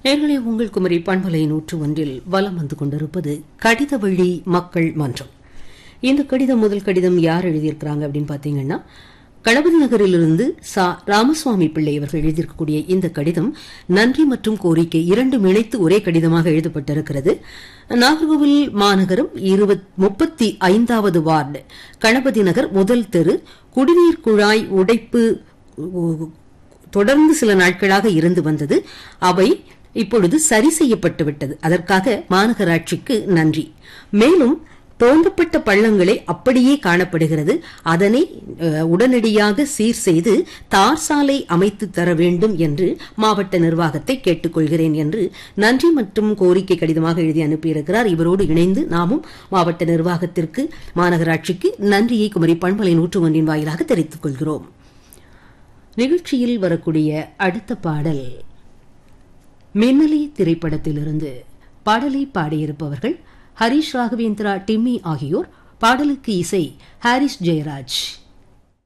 நேர்களே உங்கள் குமரி பண்பலை நூற்று ஒன்றில் வலம் வந்து கொண்டிருப்பது கடித வழி மக்கள் மன்றம் இந்த கடிதம் முதல் கடிதம் யார் எழுதியிருக்கிறாங்க அப்படின்னு பார்த்தீங்கன்னா கணபதி நகரிலிருந்து சா ராமசுவாமி பிள்ளை அவர்கள் எழுதியிருக்கக்கூடிய இந்த கடிதம் நன்றி மற்றும் கோரிக்கை இரண்டும் இணைத்து ஒரே கடிதமாக எழுதப்பட்டிருக்கிறது நாகர்கோவில் மாநகரம் முப்பத்தி ஐந்தாவது வார்டு கணபதி நகர் முதல் தெரு குடிநீர் குழாய் உடைப்பு தொடர்ந்து சில நாட்களாக இருந்து வந்தது அவை இப்பொழுது சரி செய்யப்பட்டு விட்டது அதற்காக மாநகராட்சிக்கு நன்றி மேலும் தோண்டப்பட்ட பள்ளங்களே அப்படியே காணப்படுகிறது அதனை உடனடியாக சீர் செய்து தார் சாலை அமைத்து தர வேண்டும் என்று மாவட்ட நிர்வாகத்தை கேட்டுக்கொள்கிறேன் என்று நன்றி மற்றும் கோரிக்கை கடிதமாக எழுதி அனுப்பியிருக்கிறார் இவரோடு இணைந்து நாமும் மாவட்ட நிர்வாகத்திற்கு மாநகராட்சிக்கு நன்றியை குமரி பண்பலை நூற்று ஒன்றின் வாயிலாக தெரிவித்துக் கொள்கிறோம் நிகழ்ச்சியில் வரக்கூடிய அடுத்த பாடல் மின்னலி திரைப்படத்திலிருந்து பாடலை பாடியிருப்பவர்கள் ஹரிஷ் ராகவேந்திரா டிம்மி ஆகியோர் பாடலுக்கு இசை ஹாரிஸ் ஜெயராஜ்